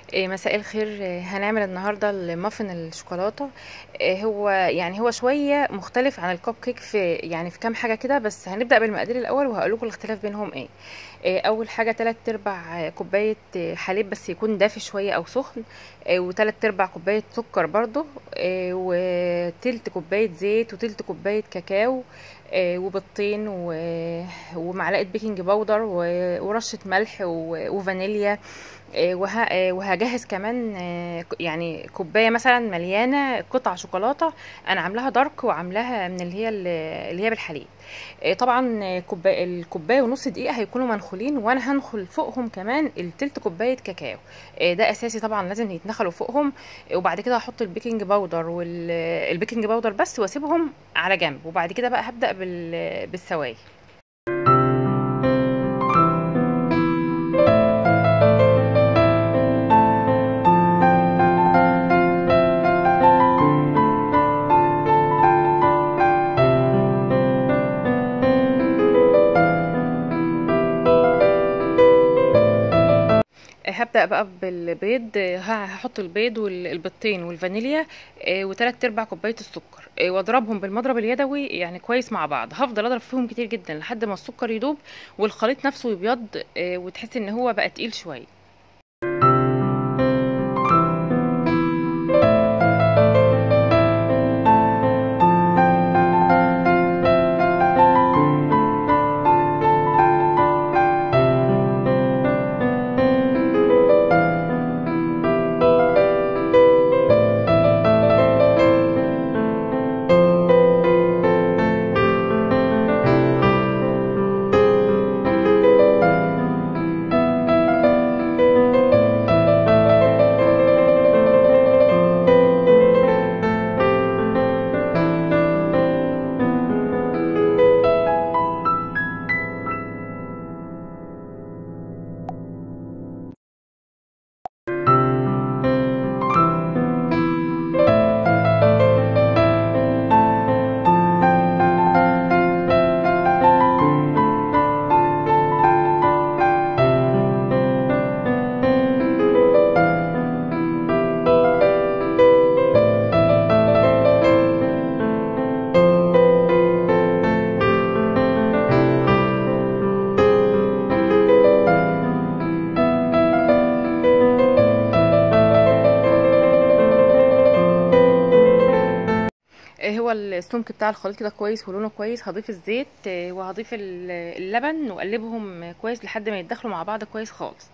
إيه، مساء الخير إيه، هنعمل النهارده المافن الشوكولاته إيه، هو يعني هو شويه مختلف عن الكب كيك في يعني في كام حاجه كده بس هنبدا بالمقادير الاول وهقول لكم الاختلاف بينهم ايه إيه، اول حاجه 3 ارباع كوبايه إيه، حليب بس يكون دافي شويه او سخن و3 ارباع كوبايه سكر برضو إيه، وتلت كوبايه زيت وتلت كوبايه كاكاو إيه، وبيضتين و- ومعلقه بيكنج باودر و- ورشه ملح و- وفانيليا إيه، وه- إيه، وهجهز كمان إيه، ك- يعني كوبايه مثلا مليانه قطع شوكولاته انا عاملاها دارك وعاملاها من اللي هي اللي هي بالحليب إيه، طبعا إيه، كوبايه الكوبايه ونص دقيقه هيكونوا منخولين وانا هنخل فوقهم كمان التلت كوبايه كاكاو إيه، ده اساسي طبعا لازم يتنخلوا فوقهم إيه، وبعد كده هحط البيكنج باودر والبيكنج باودر بس واسيبهم على جنب وبعد كده بقى هبدا بال- بالسوائل هبدأ بقى بالبيض ه- هحط البيض والبيضتين والفانيليا آه، وتلات ارباع كوباية السكر آه، واضربهم بالمضرب اليدوي يعني كويس مع بعض هفضل اضرب فيهم كتير جدا لحد ما السكر يدوب والخليط نفسه يبيض آه، وتحس ان هو بقى تقيل شوية آه، هو السمك بتاع الخليط كده كويس ولونه كويس هضيف الزيت آه، وهضيف ال- اللبن واقلبهم كويس لحد ما يتدخلوا مع بعض كويس خالص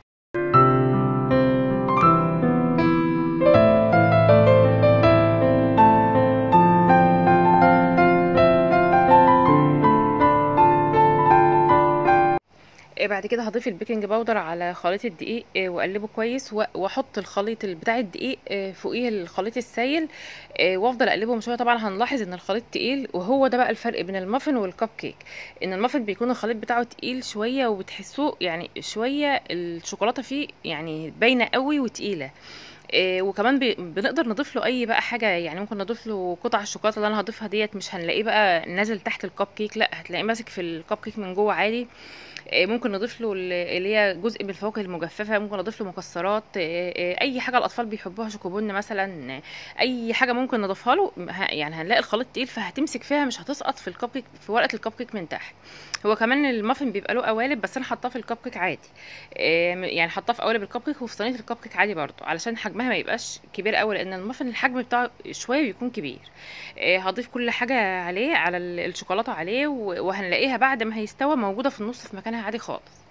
آه، بعد كده هضيف البيكنج باودر على خليط الدقيق آه، واقلبه كويس و- واحط الخليط ال- بتاع الدقيق آه، فوقيه الخليط السايل آه، وافضل اقلبهم شويه طبعا هنلاحظ ان الخليط تقيل وهو ده بقى الفرق بين المافن والكب كيك ان المافن بيكون الخليط بتاعه تقيل شويه وبتحسوه يعني شويه الشوكولاته فيه يعني باينه قوي وتقيله إيه وكمان بي- بنقدر نضيف له اي بقى حاجه يعني ممكن نضيف له قطع الشوكولاته اللي انا هضيفها ديت مش هنلاقيه بقى نازل تحت الكب كيك لا هتلاقيه ماسك في الكب كيك من جوه عادي إيه ممكن نضيف له ال- اللي هي جزء من الفواكه المجففه ممكن نضيف له مكسرات إيه إيه اي حاجه الاطفال بيحبوها شوكوبون مثلا إيه، اي حاجه ممكن نضيفها له ه- يعني هنلاقي الخليط تقيل فهتمسك فيها مش هتسقط في الكب كيك في ورقه الكب كيك من تحت هو كمان المافن بيبقى له قوالب بس انا حاطاه في الكب كيك عادي إيه، يعني حاطاه في قوالب الكب كيك وفي صينيه الكب كيك عادي برضو علشان حجمها ما يبقاش كبير قوي لان المافن الحجم بتاعه شويه بيكون كبير إيه، هضيف كل حاجه عليه على ال- الشوكولاته عليه و- وهنلاقيها بعد ما هيستوى موجوده في النص في مكانها عادي خالص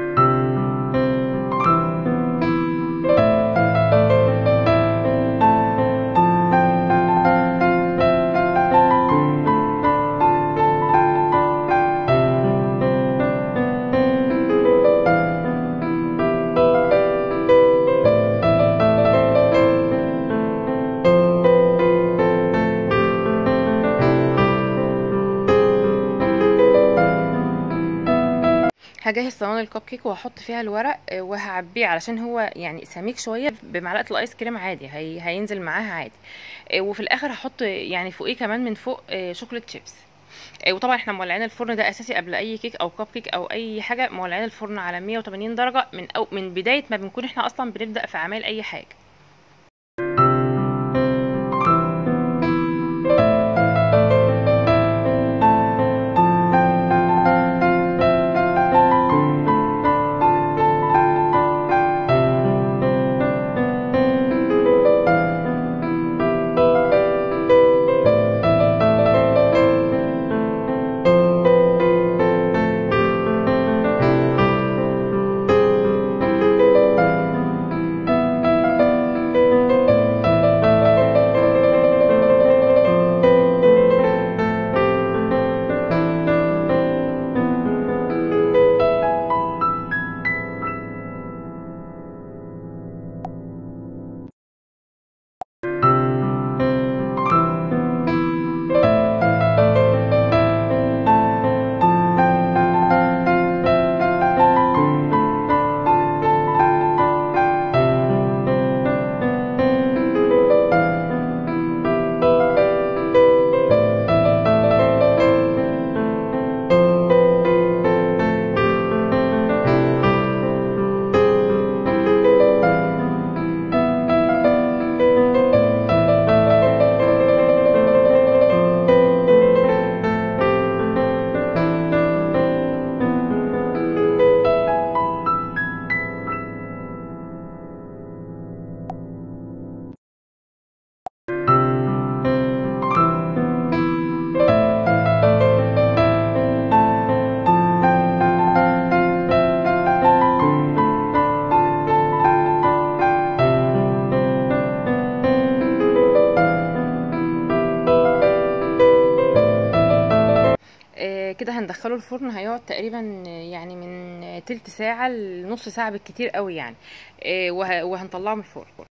هجهز صواني الكب كيك وهحط فيها الورق آه، وهعبيه علشان هو يعني سميك شويه بمعلقه الايس كريم عادي هي هينزل معاها عادي آه، وفي الاخر هحط يعني فوقيه كمان من فوق آه، شوكولاته شيبس آه، وطبعا احنا مولعين الفرن ده اساسي قبل اي كيك او كب كيك او اي حاجه مولعين الفرن على 180 درجه من أو من بدايه ما بنكون احنا اصلا بنبدا في اعمال اي حاجه آه، كده هندخله الفرن هيقعد تقريبا آه، يعني من آه، تلت ساعة لنص ساعة بالكتير قوي يعني آه، وه- وهنطلعه من الفرن